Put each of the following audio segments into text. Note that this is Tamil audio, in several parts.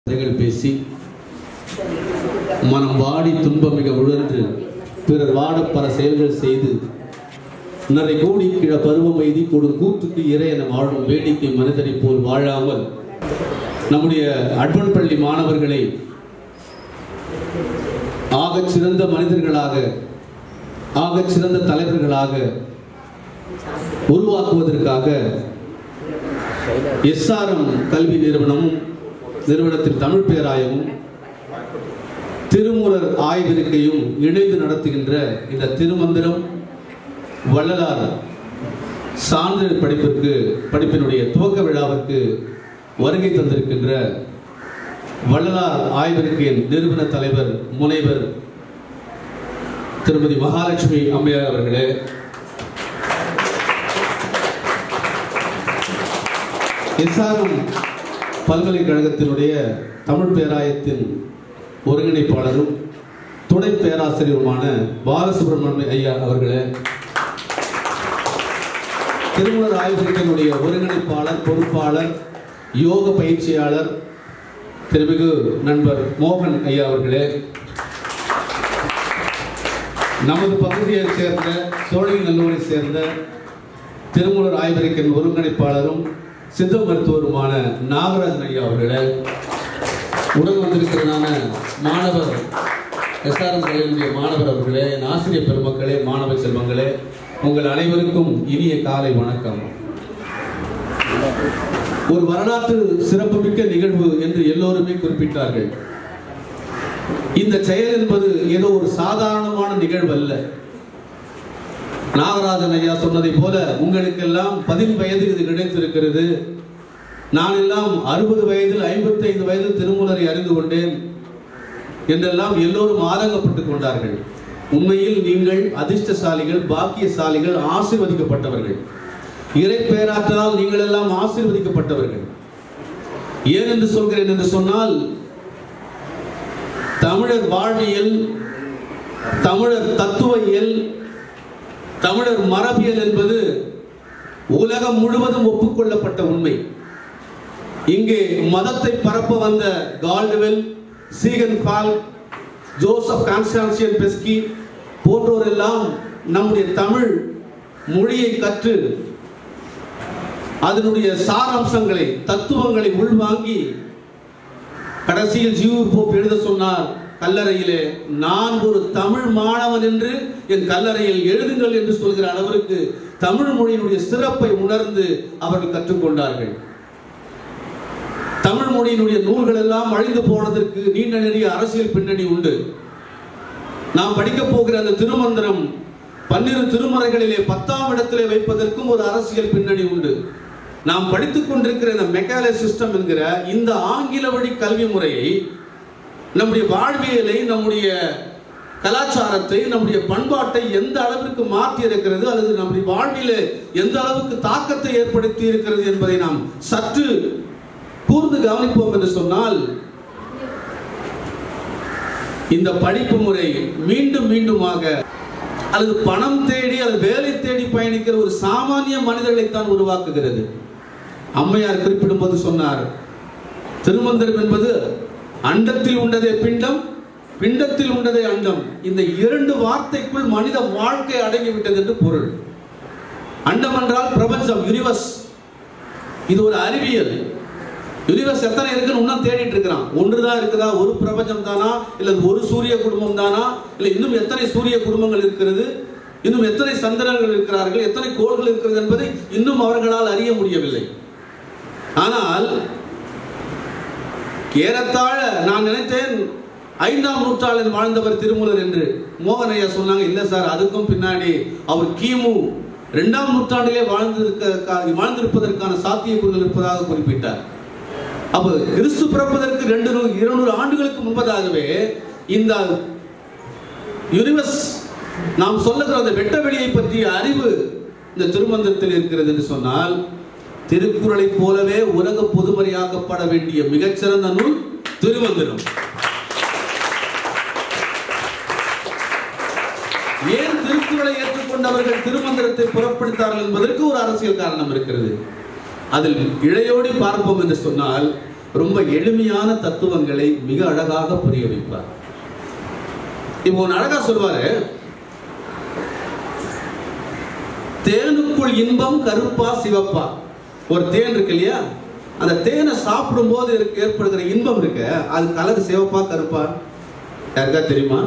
கதைகள் பேசி மனம் வாடி துன்பம் மிக உழன்று பிறர் வாடப் பல செயல்கள் செய்து நிறை கூடி கிழ பருவம் எய்தி கொடும் கூத்துக்கு இறை என வாழும் வேடிக்கை மனிதரைப் போல் வாழாமல் நம்முடைய அட்வன் பள்ளி மாணவர்களை ஆகச் சிறந்த மனிதர்களாக ஆகச் சிறந்த தலைவர்களாக உருவாக்குவதற்காக எஸ்ஆர்எம் கல்வி நிறுவனமும் நிறுவனத்தின் தமிழ் பேராயமும் திருமுறர் ஆய்விருக்கையும் இணைந்து நடத்துகின்ற இந்த திருமந்திரம் வள்ளலார் சான்றிதழ் படிப்பிற்கு படிப்பினுடைய துவக்க விழாவிற்கு வருகை தந்திருக்கின்ற வள்ளலார் ஆய்விருக்கையின் நிறுவன தலைவர் முனைவர் திருமதி மகாலட்சுமி அம்மையார் அவர்களே எஸ்ஆர்எம் பல்கலைக்கழகத்தினுடைய தமிழ் பேராயத்தின் ஒருங்கிணைப்பாளரும் துணை பேராசிரியருமான பாலசுப்ரமணிய ஐயா அவர்களே திருமலர் ஆய்வகத்தினுடைய ஒருங்கிணைப்பாளர் பொறுப்பாளர் யோக பயிற்சியாளர் திருமிகு நண்பர் மோகன் ஐயா அவர்களே நமது பகுதியைச் சேர்ந்த சோழிங்கநல்லூரை சேர்ந்த திருமூலர் ஆய்வறிக்கையின் ஒருங்கிணைப்பாளரும் சித்த மருத்துவருமான நாகராஜன் ஐயா அவர்களே உடன் வந்திருக்கிறதான மாணவர் எஸ்ஆர்எம் கல்லூரிய மாணவர் அவர்களே என் ஆசிரியர் பெருமக்களே மாணவ செல்வங்களே உங்கள் அனைவருக்கும் இனிய காலை வணக்கம் ஒரு வரலாற்று சிறப்புமிக்க நிகழ்வு என்று எல்லோருமே குறிப்பிட்டார்கள் இந்த செயல் என்பது ஏதோ ஒரு சாதாரணமான நிகழ்வு அல்ல நாகராஜன் ஐயா சொன்னதை போல உங்களுக்கெல்லாம் பதின் வயது இது கிடைத்திருக்கிறது நான் எல்லாம் அறுபது வயதில் ஐம்பத்தி ஐந்து வயதில் திருமூலரை அறிந்து கொண்டேன் என்றெல்லாம் எல்லோரும் ஆதங்கப்பட்டுக் கொண்டார்கள் உண்மையில் நீங்கள் அதிர்ஷ்டசாலிகள் பாக்கியசாலிகள் ஆசீர்வதிக்கப்பட்டவர்கள் இறை பேராற்றலால் நீங்கள் எல்லாம் ஆசீர்வதிக்கப்பட்டவர்கள் ஏன் என்று சொல்கிறேன் என்று சொன்னால் தமிழர் வாழ்வியல் தமிழர் தத்துவவியல் தமிழர் மரபியல் என்பது உலகம் முழுவதும் ஒப்புக்கொள்ளப்பட்ட உண்மை இங்கே மதத்தை பரப்ப வந்த Caldwell Ziegenbalg Joseph Constantius Beschi போன்றோர் எல்லாம் நம்முடைய தமிழ் மொழியை கற்று அதனுடைய சாராம்சங்களை தத்துவங்களை உள்வாங்கி கடைசியில் ஜியூர் போப் எழுத சொன்னார் கல்லறையிலே நான் ஒரு தமிழ் மாணவன் என்று என் கல்லறையில் எழுதுங்கள் என்று சொல்கிற அளவிற்கு தமிழ் மொழியினுடைய சிறப்பை உணர்ந்து அவர்கள் கற்றுக்கொண்டார்கள் தமிழ் மொழியினுடைய நூல்கள் எல்லாம் அழிந்து போனதற்கு நீண்ட நெறிய அரசியல் பின்னணி உண்டு நாம் படிக்கப் போகிற அந்த திருமந்திரம் பன்னிரு திருமறைகளிலே பத்தாம் இடத்திலே வைப்பதற்கும் ஒரு அரசியல் பின்னணி உண்டு நாம் படித்துக் கொண்டிருக்கிற இந்த மெக்காலே சிஸ்டம் என்கிற இந்த ஆங்கில வழி கல்வி முறையை நம்முடைய வாழ்வியலை நம்முடைய கலாச்சாரத்தை நம்முடைய பண்பாட்டை எந்த அளவிற்கு மாற்றி இருக்கிறது அல்லது நம்முடைய வாழ்வியல எந்த அளவுக்கு தாக்கத்தை ஏற்படுத்தி இருக்கிறது என்பதை நாம் சற்று கூர்ந்து கவனிப்போம் என்று சொன்னால் இந்த படிப்பு முறை மீண்டும் மீண்டுமாக அல்லது பணம் தேடி அல்லது வேலை தேடி பயணிக்கிற ஒரு சாமானிய மனிதர்களைத்தான் உருவாக்குகிறது அம்மையார் குறிப்பிடும்போது சொன்னார் திருமந்திரம் என்பது அண்டத்தில் உண்டதே பிண்டம் பிண்டத்தில் உண்டதே அண்டம் இந்த இரண்டு வார்த்தைக்குள் மனித வாழ்க்கை அடங்கிவிட்டது என்று பொருள் அண்டம் என்றால் பிரபஞ்சம் யூனிவர்ஸ் இது ஒரு அறிவியல் யூனிவர்ஸ் எத்தனை இருக்குன்னு இன்னும் தேடிட்டு இருக்கிறான் ஒன்றுதான் இருக்குதா ஒரு பிரபஞ்சம் தானா இல்ல ஒரு சூரிய குடும்பம் தானா இல்ல இன்னும் எத்தனை சூரிய குடும்பங்கள் இருக்கிறது இன்னும் எத்தனை சந்திரர்கள் இருக்கிறார்கள் எத்தனை கோள்கள் இருக்கிறது என்பதை இன்னும் அவர்களால் அறிய முடியவில்லை ஆனால் ஏறத்தாழ நான் நினைத்தேன் ஐந்தாம் நூற்றாண்டில் வாழ்ந்தவர் திருமூலர் என்று மோகன் ஐயா சொன்னாங்க இல்ல சார் அதுக்கும் பின்னாடி அவர் கிமு இரண்டாம் நூற்றாண்டிலே வாழ்ந்திருக்க வாழ்ந்திருப்பதற்கான சாத்தியக்கூறுகள் இருப்பதாக குறிப்பிட்டார் அப்ப கிறிஸ்து பிறப்பதற்கு ரெண்டு இருநூறு ஆண்டுகளுக்கு முன்பதாகவே இந்த யூனிவர்ஸ் நாம் சொல்லுகிற அந்த வெட்ட வெளியை பற்றிய அறிவு இந்த திருமந்திரத்தில் இருக்கிறது என்று சொன்னால் திருக்குறளை போலவே உலக பொதுமறையாக்கப்பட வேண்டிய மிகச்சிறந்த நூல் திருமந்திரம் ஏன் திருக்குறளை ஏற்றுக்கொண்டவர்கள் திருமந்திரத்தை புறப்படுத்தார்கள் என்பதற்கு ஒரு அரசியல் காரணம் இருக்கிறது அதில் இழையோடி பார்ப்போம் என்று சொன்னால் ரொம்ப எளிமையான தத்துவங்களை மிக அழகாக புரிய வைப்பார் இப்போ ஒன்று அழகா சொல்வாரு தேனுக்குள் இன்பம் கருப்பா சிவப்பா ஒரு தேன் இருக்கு இல்லையா அந்த தேனை சாப்பிடும் போது ஏற்படுகிற இன்பம் இருக்கு அது கலர் சிவப்பா கருப்பா யாருக்கா தெரியுமா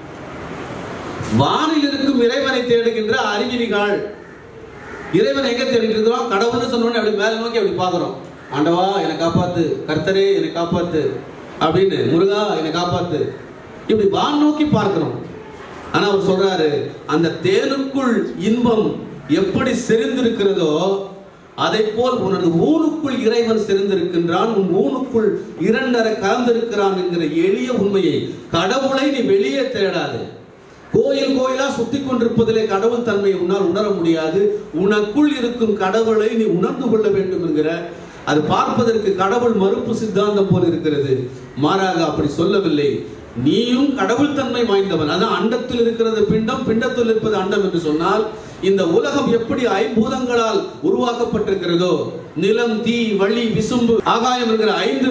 வானில் இருக்கும் இறைவனை தேடுகின்ற அறிவினிகள் இறைவனை எங்க தேடிட்டு இருக்கிறோம் கடவுள்னு சொன்னோடனே அப்படி மேல நோக்கி அப்படி பார்க்கிறோம் ஆண்டவா என்னை காப்பாத்து கர்த்தரே என்னை காப்பாத்து அப்படின்னு முருகா என்னை காப்பாத்து இப்படி வான் நோக்கி பார்க்கிறோம் ஆனா அவர் சொல்றாரு அந்த தேனுக்குள் இன்பம் எப்படி செறிந்திருக்கிறதோ அதை போல் உனது ஊனுக்குள் இறைவன் செறிந்திருக்கின்றான் உன் ஊனுக்குள் இரண்டரை கலந்திருக்கிறான் என்கிற எளிய உண்மையை கடவுளை நீ வெளியே தேடாது கோயில் கோயிலா சுத்தி கொண்டிருப்பதிலே கடவுள் தன்மையை உன்னால் உணர முடியாது உனக்குள் இருக்கும் கடவுளை நீ உணர்ந்து கொள்ள வேண்டும் என்கிற அது பார்ப்பதற்கு கடவுள் மறுப்பு சித்தாந்தம் போல் இருக்கிறது மாறாக அப்படி சொல்லவில்லை நீயும் கடவுள் தன்மை வாய்ந்தவன் அதான் அண்டத்தில் இருக்கிறது பிண்டம் பிண்டத்தில் இருப்பது அண்டம் என்று சொன்னால் இந்த உலகம் எப்படி ஐம்பூதங்களால் உருவாக்கப்பட்டிருக்கிறதோ நிலம் தீ வழி விசும்பு ஆகாயம் என்கிற ஐந்து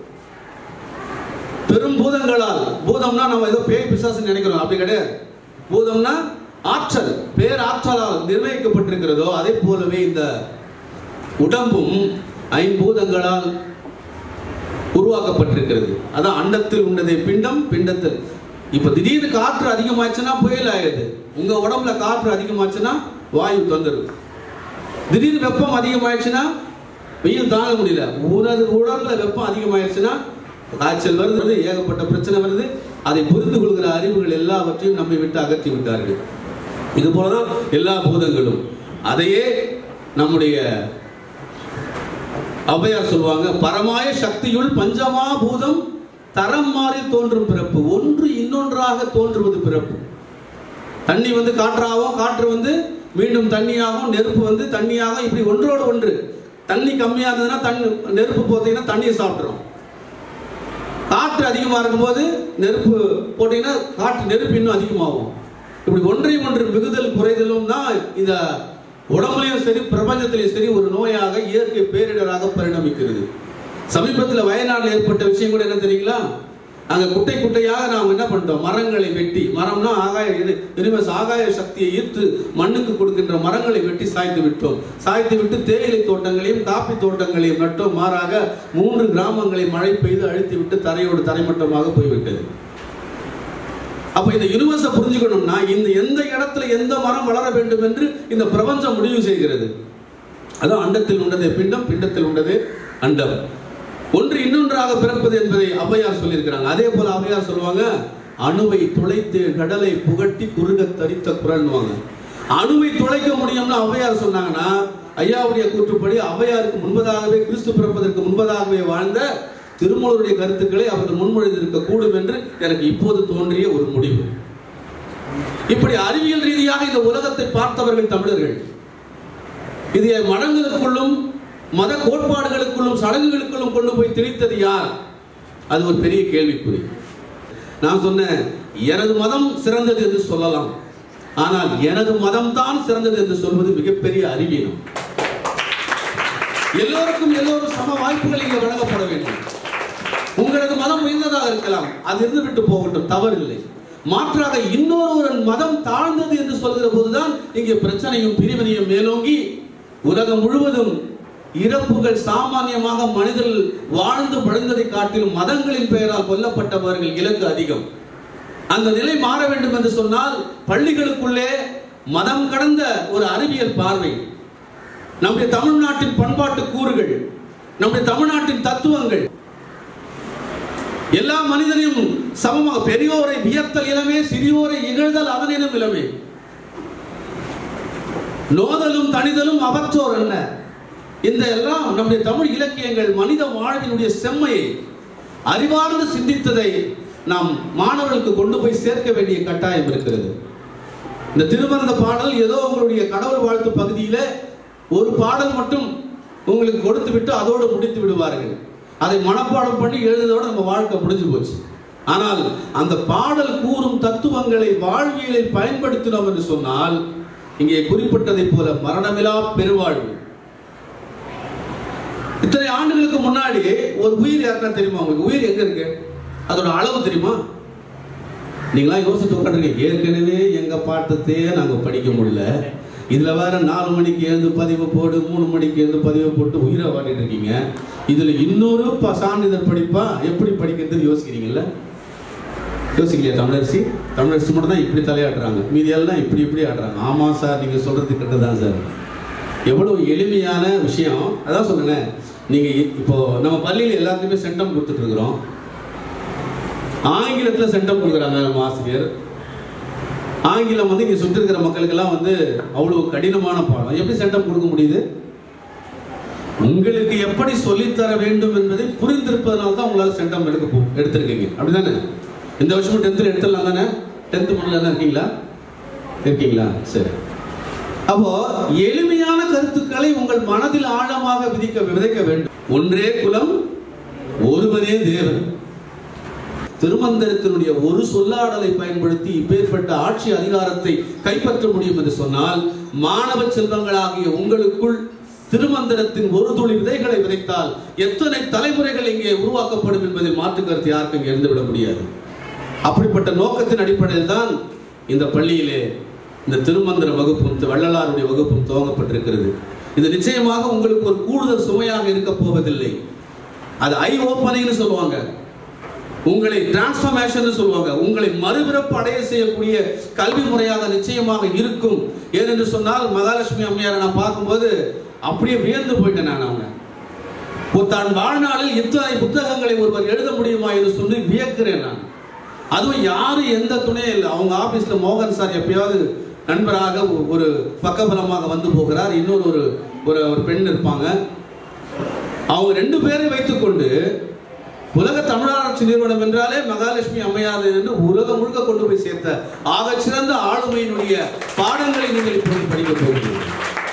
பெரும் பூதங்களால் பூதம்னா நம்ம ஏதோ பேய் பிசாசு நினைக்கிறோம் அப்படி கிடையாது பூதம்னா ஆற்றல் பேராற்றலால் நிர்ணயிக்கப்பட்டிருக்கிறதோ அதே போலவே இந்த உடம்பும் ஐம்பூதங்களால் உருவாக்கப்பட்டிருக்கிறது அதான் அண்டத்தில் உண்டதை பிண்டம் பிண்டத்தில் இப்ப திடீர்னு காற்று அதிகமாச்சுன்னா புயல் ஆயிடுது உங்க உடம்புல காற்று அதிகமாச்சுன்னா வாயு தொந்தரவு திடீர்னு வெப்பம் அதிகமாயிடுச்சுன்னா வெயில் தாங்க முடியல உனது உடம்புல வெப்பம் அதிகமாயிடுச்சுன்னா காய்ச்சல் வருது ஏகப்பட்ட பிரச்சனை வருது அதை புரிந்து கொள்கிற அறிவுகள் எல்லாவற்றையும் நம்மை விட்டு அகற்றி விட்டார்கள் இது போலதான் எல்லா பூதங்களும் அதையே நம்முடைய ஔவையார் சொல்லுவாங்க பரமாய சக்தியுள் பஞ்சமா பூதம் தரம் மாறி தோன்றும் பிறப்பு ஒன்று இன்னொன்றாக தோன்றுவது பிறப்பு தண்ணி வந்து காற்றாகும் காற்று வந்து மீண்டும் தண்ணியாகும் நெருப்பு வந்து தண்ணியாகும் இப்படி ஒன்றோடு ஒன்று தண்ணி கம்மியா இருந்ததுன்னா தண்ணி நெருப்பு போத்தீங்கன்னா தண்ணியை சாப்பிட்றோம் காற்று அதிகமாக இருக்கும்போது நெருப்பு போட்டீங்கன்னா காற்று நெருப்பு இன்னும் அதிகமாகும் இப்படி ஒன்றை ஒன்று மிகுதல் குறைதலும் தான் இந்த உடம்புலையும் சரி பிரபஞ்சத்திலையும் சரி ஒரு நோயாக இயற்கை பேரிடராக பரிணமிக்கிறது சமீபத்தில் வயநாட்டில் ஏற்பட்ட விஷயம் கூட என்ன தெரியுங்களா அங்க குட்டை குட்டையாக நாம் என்ன பண்ணிட்டோம் மரங்களை வெட்டி மரம்னா ஆகாய யூனிவர்ஸ் ஆகாய சக்தியை ஈர்த்து மண்ணுக்கு கொடுக்கின்ற மரங்களை வெட்டி சாய்த்து விட்டோம் சாய்த்து விட்டு தேயிலை தோட்டங்களையும் காப்பி தோட்டங்களையும் நட்டோம் மாறாக மூன்று கிராமங்களை மழை பெய்து அழித்து விட்டு தரையோடு தரைமட்டமாக போய்விட்டது அப்ப இந்த யூனிவர்ஸை புரிஞ்சுக்கணும்னா இந்த எந்த இடத்துல எந்த மரம் வளர வேண்டும் என்று இந்த பிரபஞ்சம் முடிவு செய்கிறது அதான் அண்டத்தில் உண்டது பிண்டம் பிண்டத்தில் உண்டது அண்டம் ஒன்று இன்னொன்றாக பிறப்பது என்பதை ஔவையார் சொல்லியிருக்கிறாங்க அதே போல ஔவையார் சொல்லுவாங்க அணுவை துளைத்து கடலை புகட்டி குறுக தரித்த குரல்வாங்க அணுவை துளைக்க முடியும்னு ஔவையார் சொன்னாங்கன்னா ஐயாவுடைய கூற்றுப்படி ஔவையாருக்கு முன்பதாகவே கிறிஸ்து பிறப்பதற்கு முன்பதாகவே வாழ்ந்த திருமூலருடைய கருத்துக்களை அவர்கள் முன்மொழிந்திருக்க கூடும் என்று எனக்கு இப்போது தோன்றிய ஒரு முடிவு இப்படி அறிவியல் ரீதியாக இந்த உலகத்தை பார்த்தவர்கள் தமிழர்கள் இதை மடங்களுக்குள்ளும் மத கோட்பாடுகளுக்குள்ளும் சடங்குகளுக்குள்ளும் கொண்டு போய் திணித்தது யார் அது ஒரு பெரிய கேள்விக்குறி நான் சொன்னேன் எனது மதம் சிறந்தது என்று சொல்லலாம் ஆனால் எனது மதம் தான் சிறந்தது என்று சொல்வது மிகப்பெரிய அறிவீனம் எல்லோருக்கும் எல்லோரும் சம வாய்ப்புகள் இங்கே வழங்கப்பட வேண்டும் உங்களது மதம் உயர்ந்ததாக இருக்கலாம் அது இருந்து விட்டு போகட்டும் தவறில்லை மாற்றாக இன்னொருவரின் மதம் தாழ்ந்தது என்று சொல்கிற போதுதான் இங்கே பிரச்சனையும் பிரிவினையும் மேலோங்கி உலகம் முழுவதும் இறப்புகள் சாமானியமாக மனிதர்கள் வாழ்ந்து பழுந்ததை காட்டிலும் மதங்களின் பெயரால் கொல்லப்பட்டவர்கள் இலக்கு அதிகம் அந்த நிலை மாற வேண்டும் என்று சொன்னால் பள்ளிகளுக்குள்ளே மதம் கடந்த ஒரு அறிவியல் பார்வை நம்முடைய தமிழ்நாட்டின் பண்பாட்டு கூறுகள் நம்முடைய தமிழ்நாட்டின் தத்துவங்கள் எல்லா மனிதனையும் சமமாக பெரியோரை வியத்தல் இளமே சிறியோரை இகழ்தல் அவனினும் இளமே நோதலும் தனிதலும் அவற்றோர் என்ன இந்த எல்லாம் நம்முடைய தமிழ் இலக்கியங்கள் மனித வாழ்வினுடைய செம்மையை அறிவார்ந்து சிந்தித்ததை நாம் மாணவர்களுக்கு கொண்டு போய் சேர்க்க வேண்டிய கட்டாயம் இருக்கிறது இந்த திருமணந்த பாடல் ஏதோ உங்களுடைய கடவுள் வாழ்த்து பகுதியில ஒரு பாடல் மட்டும் உங்களுக்கு கொடுத்து விட்டு அதோடு முடித்து விடுவார்கள் அதை மனப்பாடம் பண்ணி எழுதுறதோட நம்ம வாழ்க்கை முடிஞ்சு போச்சு ஆனால் அந்த பாடல் கூறும் தத்துவங்களை வாழ்வியலில் பயன்படுத்தினோம் என்று சொன்னால் இங்கே குறிப்பிட்டதை போல மரணமிலா பெருவாழ்வு இத்தனை ஆண்டுகளுக்கு முன்னாடி ஒரு உயிர் யாருன்னா தெரியுமா உங்களுக்கு உயிர் எங்க இருக்கு அதோட அளவு தெரியுமா நீங்களா யோசிச்சு உட்காந்துருக்கீங்க ஏற்கனவே எங்க பாட்டத்தையே நாங்க படிக்க முடியல இதுல வேற நாலு மணிக்கு எழுந்து பதிவு போடு மூணு மணிக்கு எழுந்து பதிவு போட்டு உயிரை வாட்டிட்டு இருக்கீங்க இதுல இன்னொரு ப- சான்றிதழ் படிப்பா எப்படி படிக்கிறதுன்னு யோசிக்கிறீங்கல்ல யோசிக்கலையா தமிழரசி தமிழரசி மட்டும் தான் இப்படி தலையாடுறாங்க மீதி எல்லாம் இப்படி இப்படி ஆடுறாங்க ஆமா சார் நீங்க சொல்றது கரெக்டு தான் சார் எவ்வளவு எளிமையான விஷயம் அதான் சொல்லுங்க நீங்க இ- இப்போ நம்ம பள்ளியில் எல்லாத்துக்குமே சென்டம் கொடுத்துட்டு இருக்கிறோம் ஆங்கிலத்தில் சென்டம் கொடுக்குறாங்க நம்ம ஆசிரியர் ஆங்கிலம் வந்து இங்க சுற்றி இருக்கிற மக்களுக்கெல்லாம் வந்து அவ்வளவு கடினமான பாடம் எப்படி சென்டம் கொடுக்க முடியுது உங்களுக்கு எப்படி சொல்லித்தர வேண்டும் என்பதை புரிந்திருப்பதனால தான் உங்களால சென்டம் எடுக்க போ- எடுத்திருக்கீங்க அப்படிதானே இந்த வருஷமும் டென்த்தில் எடுத்துடலாம் தானே டென்த் பண்ணல தான் இருக்கீங்களா இருக்கீங்களா சரி அப்போ எளிமையான கருத்துக்களை உங்கள் மனதில் ஆழமாக விதிக்க விதைக்க வேண்டும் ஒன்றே குலம் ஒருவனே தேவன் திருமந்திரத்தினுடைய ஒரு சொல்லாடலை பயன்படுத்தி இப்பேற்பட்ட ஆட்சி அதிகாரத்தை கைப்பற்ற முடியும் என்று சொன்னால் மாணவ செல்வங்களாகிய உங்களுக்குள் திருமந்திரத்தின் ஒரு துளி விதைகளை விதைத்தால் எத்தனை தலைமுறைகள் இங்கே உருவாக்கப்படும் என்பதில் மாற்று கருத்து யாருக்கும் இங்கே இருந்துவிட முடியாது அப்படிப்பட்ட நோக்கத்தின் அடிப்படையில் தான் இந்த பள்ளியிலே இந்த திருமந்திர வகுப்பும் இந்த வள்ளலாருடைய வகுப்பும் துவங்கப்பட்டிருக்கிறது இது நிச்சயமாக உங்களுக்கு ஒரு கூடுதல் சுமையாக இருக்க போவதில்லை அது ஐ ஓப்பனிங்னு சொல்லுவாங்க உங்களை டிரான்ஸ்ஃபர்மேஷன் சொல்லுவாங்க உங்களை மறுபிறப்பு அடைய செய்யக்கூடிய கல்வி முறையாக நிச்சயமாக இருக்கும் ஏனென்று சொன்னால் மகாலட்சுமி அம்மையாரை நான் பார்க்கும்போது அப்படியே வியந்து போயிட்டேன் நான் அவங்க ஒரு தான் வாழ்நாளில் இத்தனை புத்தகங்களை ஒருவர் எழுத முடியுமா என்று சொல்லி வியக்கிறேன் நான் அதுவும் யாரும் எந்த துணையும் இல்லை அவங்க ஆபீஸ்ல மோகன் சார் எப்பயாவது நண்பராக ஒ- ஒரு பக்கபலமாக வந்து போகிறார் இன்னொரு ஒரு ஒரு ஒரு பெண் இருப்பாங்க அவங்க ரெண்டு பேரை வைத்துக்கொண்டு உலக தமிழாராய்ச்சி நிறுவனம் என்றாலே மகாலட்சுமி அம்மையார் என்று உலகம் முழுக்க கொண்டு போய் சேர்த்த ஆகச் சிறந்த ஆளுமையினுடைய பாடங்களை நீங்கள் இப்போது படிக்கப் போகிறீர்கள்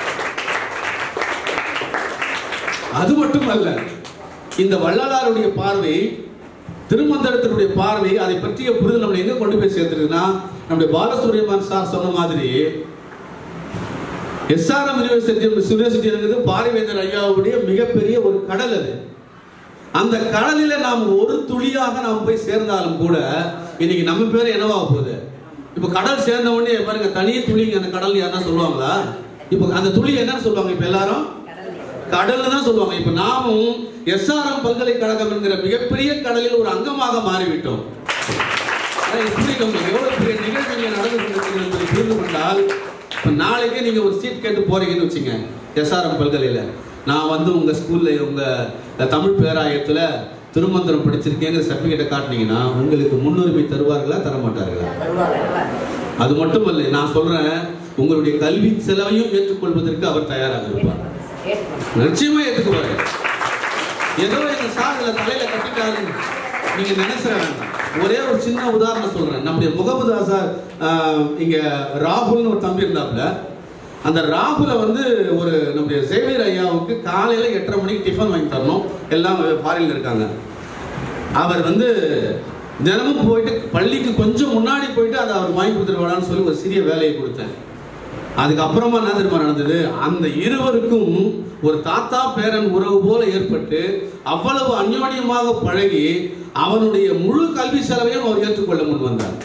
அது மட்டுமல்ல இந்த வள்ளலாருடைய பார்வை திருமந்திரத்தினுடைய பார்வை அதை பற்றிய புரிதல் நம்மளை எங்க கொண்டு போய் சேர்த்துருக்குன்னா நம்முடைய பாலசூரியமான் சார் சொன்ன மாதிரி எஸ்ஆர்எம் யூனிவர்சிட்டி யூனிவர்சிட்டிங்கிறது பாரிவேந்தர் ஐயாவுடைய மிகப்பெரிய ஒரு கடல் அது அந்த கடலில நாம் ஒரு துளியாக நாம் போய் சேர்ந்தாலும் கூட இன்னைக்கு நம்ம பேர் என்னவா போகுது இப்போ கடல் சேர்ந்த உடனே பாருங்க தனி துளிங்க அந்த கடல் யாருன்னா சொல்லுவாங்களா இப்போ அந்த துளி என்னன்னு சொல்லுவாங்க இப்போ எல்லாரும் கடல்னு தான் சொல்லுவாங்க இப்போ நாமும் எஸ்ஆர்எம் பல்கலைக்கழகம் என்கிற மிகப்பெரிய கடலில் ஒரு அங்கமாக மாறிவிட்டோம் ஆனா இது புரியுது எவ்வளவு பெரிய நிகழ்வு இங்கே நடந்து கொண்டிருக்கிறது என்பதை புரிந்து கொண்டால் இப்போ நாளைக்கே நீங்க ஒரு சீட் கேட்டு போறீங்கன்னு வச்சுங்க எஸ்ஆர்எம் பல்கலையில நான் வந்து உங்க ஸ்கூல்ல உங்க தமிழ் பேராயத்துல திருமந்திரம் படிச்சிருக்கேங்கிற சர்டிபிகேட்டை காட்டினீங்கன்னா உங்களுக்கு முன்னுரிமை தருவார்களா தர மாட்டார்களா அது மட்டுமல்ல நான் சொல்றேன் உங்களுடைய கல்வி செலவையும் ஏற்றுக்கொள்வதற்கு அவர் தயாராக இருப்பார் நிச்சயமா ஏத்துக்குவாரு ஏதோ எங்க சார் இதுல தலையில கட்டிட்டாரு நீங்க நினைச்சிட வேண்டாம் ஒரே ஒரு சின்ன உதாரணம் சொல்றேன் நம்முடைய முகமது ஆசார் ஆஹ், இங்க ராகுல்னு ஒரு தம்பி இருந்தாப்புல அந்த ராகுல வந்து ஒரு நம்முடைய சேவியர் ஐயாவுக்கு காலையில எட்டரை மணிக்கு டிஃபன் வாங்கி தரணும் எல்லாம் ஃபாரின்ல இருக்காங்க அவர் வந்து தினமும் போயிட்டு பள்ளிக்கு கொஞ்சம் முன்னாடி போயிட்டு அதை அவர் வாங்கி கொடுத்துருவாடான்னு சொல்லி ஒரு சிறிய வேலையை கொடுத்தேன் அதுக்கப்புறமா என்ன தெரியுமா நடந்தது அந்த இருவருக்கும் ஒரு தாத்தா பேரன் உறவு போல ஏற்பட்டு அவ்வளவு அந்யோன்யமாக பழகி அவனுடைய முழு கல்வி செலவையும் அவர் ஏற்றுக்கொள்ள முன் வந்தார்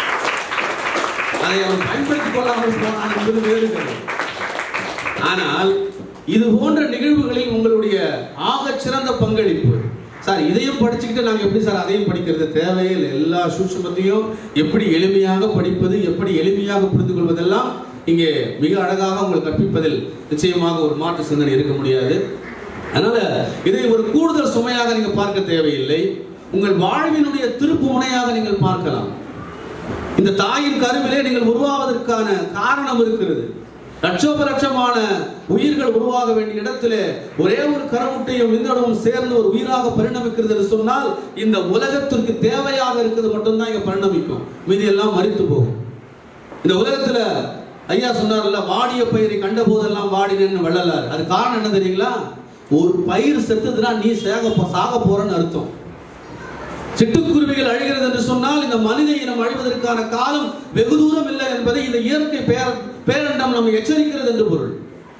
அதை அவர் பயன்படுத்திக் கொள்ளாமல் போனான் என்பது வேறு கதை ஆனால் இது போன்ற நிகழ்வுகளில் உங்களுடைய ஆகச் சிறந்த பங்களிப்பு சார் இதையும் படிச்சுக்கிட்டு நாங்கள் எப்படி சார் அதையும் படிக்கிறது தேவையில்லை எல்லா சூட்சுமத்தையும் எப்படி எளிமையாக படிப்பது எப்படி எளிமையாக புரிந்து கொள்வதெல்லாம் இங்கே மிக அழகாக உங்களுக்கு கற்பிப்பதில் நிச்சயமாக ஒரு மாற்று சிந்தனை இருக்க முடியாது அதனால இதை ஒரு கூடுதல் சுமையாக நீங்க பார்க்க தேவையில்லை உங்கள் வாழ்வினுடைய திருப்பு முனையாக நீங்கள் பார்க்கலாம் இந்த தாயின் கருவிலே நீங்கள் உருவாவதற்கான காரணம் இருக்கிறது லட்சோப லட்சமான உயிர்கள் உருவாக வேண்டிய இடத்திலே ஒரே ஒரு கருமுட்டையும் விந்தடமும் சேர்ந்து ஒரு உயிராக பரிணமிக்கிறது என்று சொன்னால் இந்த உலகத்திற்கு தேவையாக இருக்கிறது மட்டும்தான் இங்க பரிணமிக்கும் மீதி எல்லாம் மறித்து போகும் இந்த உலகத்துல ஐயா சொன்னார்ல வாடிய பயிரை கண்ட போதெல்லாம் வாடினேன்னு வள்ளலார் அது காரணம் என்ன தெரியுங்களா ஒரு பயிர் செத்துதுன்னா நீ சேக சாக போறன்னு அர்த்தம் சிட்டுக்குருவிகள் அழிகிறது என்று சொன்னால் இந்த மனித இனம் அழிவதற்கான காலம் வெகு தூரம் இல்லை என்பதை இந்த இயற்கை பேர பேரண்டம் நம்மை எச்சரிக்கிறது என்று பொருள்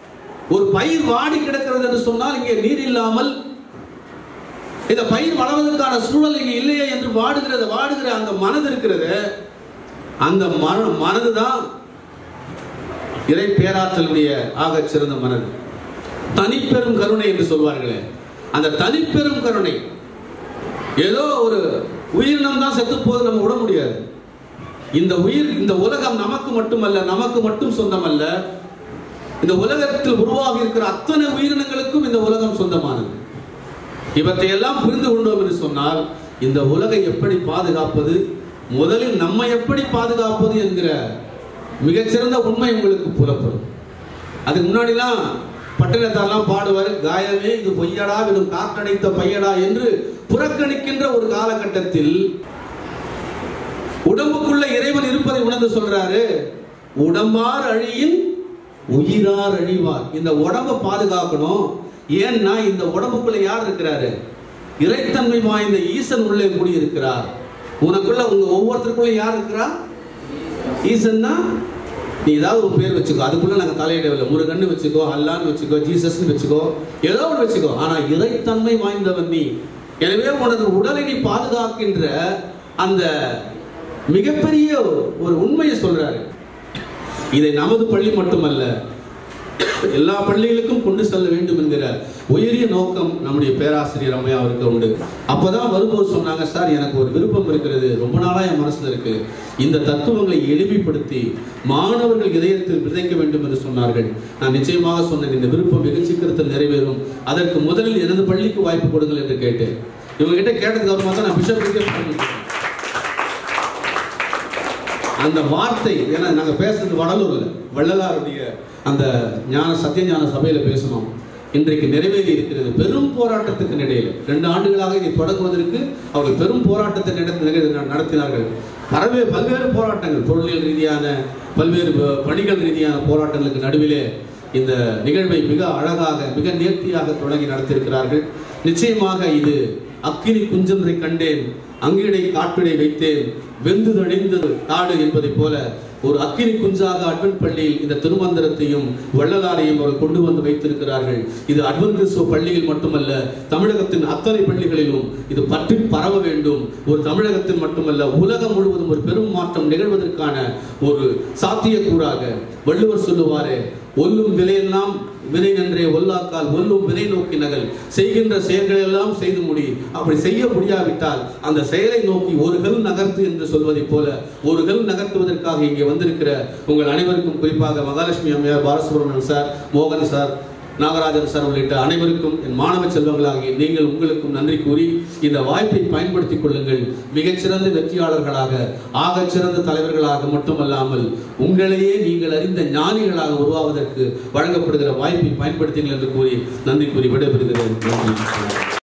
ஒரு பயிர் வாடி கிடக்கிறது என்று சொன்னால் இங்கே நீர் இல்லாமல் இந்த பயிர் வளர்வதற்கான சூழல் இங்கே இல்லையே என்று வாடுகிறது வாடுகிற அந்த மனது இருக்கிறது அந்த மன மனது தான் இறை பேராற்றலுடைய ஆகச் சிறந்த மனது தனிப்பெரும் கருணை என்று சொல்வார்களே அந்த தனிப்பெரும் கருணை ஏதோ ஒரு உயிரினம் தான் செத்து போது நம்ம விட முடியாது இந்த உயிர் இந்த உலகம் நமக்கு மட்டுமல்ல நமக்கு மட்டும் சொந்தமல்ல இந்த உலகத்தில் உருவாகி இருக்கிற அத்தனை உயிரினங்களுக்கும் இந்த உலகம் சொந்தமானது இவற்றை எல்லாம் புரிந்து கொண்டோம் என்று சொன்னால் இந்த உலகை எப்படி பாதுகாப்பது முதலில் நம்மை எப்படி பாதுகாப்பது என்கிற மிகச்சிறந்த உண்மை உங்களுக்கு புலப்படும் அதுக்கு முன்னாடிலாம் பட்டினத்தாரெல்லாம் பாடுவார் காயமே இது பொய்யடா விடும் காற்றடைத்த பையடா என்று புறக்கணிக்கின்ற ஒரு காலகட்டத்தில் உடம்புக்குள்ள இறைவன் இருப்பதை உணர்ந்து சொல்றாரு உடம்பார் அழியின் உயிரார் அழிவார் இந்த உடம்பை பாதுகாக்கணும் ஏன்னா இந்த உடம்புக்குள்ள யார் இருக்கிறாரு இறைத்தன்மை வாய்ந்த ஈசன் உள்ளே குடியிருக்கிறார் உனக்குள்ள உங்க ஒவ்வொருத்தருக்குள்ள யார் இருக்கிறா ஈசன்னா நீ ஏதாவது ஒரு பேர் வச்சுக்கோ அதுக்குள்ள நாங்க தலையிடவில்லை முருகன்னு வச்சுக்கோ அல்லான்னு வச்சுக்கோ ஜீசஸ்னு வச்சுக்கோ ஏதோ ஒன்று வச்சுக்கோ ஆனா இறைத்தன்மை வாய்ந்தவன் நீ எனவே உனது உடலை நீ பாதுகாக்கின்ற அந்த மிகப்பெரிய ஒரு உண்மையை சொல்றாரு இதை நமது பள்ளி மட்டுமல்ல எல்லா பள்ளிகளுக்கும் கொண்டு செல்ல வேண்டும் என்கிற உயரிய நோக்கம் நம்முடைய பேராசிரியர் அம்மையா அவருக்கு உண்டு அப்பதான் வரும்போது சொன்னாங்க சார் எனக்கு ஒரு விருப்பம் இருக்கிறது ரொம்ப நாளா என் மனசுல இருக்கு இந்த தத்துவங்களை எளிமைப்படுத்தி மாணவர்கள் இதயத்தில் விதைக்க வேண்டும் என்று சொன்னார்கள் நான் நிச்சயமாக சொன்னேன் இந்த விருப்பம் வெகு சீக்கிரத்தில் நிறைவேறும் அதற்கு முதலில் எனது பள்ளிக்கு வாய்ப்பு கொடுங்கள் என்று கேட்டேன் இவங்க கிட்ட கேட்டதுக்கு அப்புறமா தான் நான் பிஷப் அந்த வார்த்தை ஏன்னா நாங்க பேசுறது வடலூர்ல வள்ளலாருடைய அந்த ஞான சத்திய ஞான சபையில பேசணும் இன்றைக்கு நிறைவேறி இருக்கிறது பெரும் போராட்டத்துக்கு இடையில ரெண்டு ஆண்டுகளாக இதை தொடங்குவதற்கு அவர்கள் பெரும் போராட்டத்தை நடத்தி நிகழ் நடத்தினார்கள் பரவே பல்வேறு போராட்டங்கள் பொருளியல் ரீதியான பல்வேறு ப- பணிகள் ரீதியான போராட்டங்களுக்கு நடுவிலே இந்த நிகழ்வை மிக அழகாக மிக நேர்த்தியாக தொடங்கி நடத்தியிருக்கிறார்கள் நிச்சயமாக இது அக்கினி குஞ்சொன்றை கண்டேன் அங்கிடை காட்டிடை வைத்தேன் வெந்து தணிந்தது காடு என்பதைப் போல ஒரு அக்கினி குஞ்சாக அட்வென்ட் பள்ளியில் இந்த திருமந்திரத்தையும் வள்ளலாரையும் அவர்கள் கொண்டு வந்து வைத்திருக்கிறார்கள் இது அட்வென்ட் கிறிஸ்துவ பள்ளியில் மட்டுமல்ல தமிழகத்தின் அத்தனை பள்ளிகளிலும் இது பற்றி பரவ வேண்டும் ஒரு தமிழகத்தில் மட்டுமல்ல உலகம் முழுவதும் ஒரு பெரும் மாற்றம் நிகழ்வதற்கான ஒரு சாத்தியக்கூறாக வள்ளுவர் சொல்லுவாரே ஒல்லும் விலையெல்லாம் வினை நன்றே ஒல்லாக்கால் ஒல்லும் வினை நோக்கி நகல் செய்கின்ற செயல்களை எல்லாம் செய்து முடி அப்படி செய்ய முடியாவிட்டால் அந்த செயலை நோக்கி ஒரு கல் நகர்த்து என்று சொல்வதைப் போல ஒரு கல் நகர்த்துவதற்காக இங்கே வந்திருக்கிற உங்கள் அனைவருக்கும் குறிப்பாக மகாலட்சுமி அம்மையார் பாலசுப்ரமணியன் சார் மோகன் சார் நாகராஜன் சார் உள்ளிட்ட அனைவருக்கும் என் மாணவ செல்வங்களாகிய நீங்கள் உங்களுக்கும் நன்றி கூறி இந்த வாய்ப்பை பயன்படுத்திக் கொள்ளுங்கள் மிகச்சிறந்த வெற்றியாளர்களாக ஆகச் சிறந்த தலைவர்களாக மட்டுமல்லாமல் உங்களையே நீங்கள் அறிந்த ஞானிகளாக உருவாவதற்கு வழங்கப்படுகிற வாய்ப்பை பயன்படுத்துங்கள் என்று கூறி நன்றி கூறி விடைபெறுகிறேன் நன்றி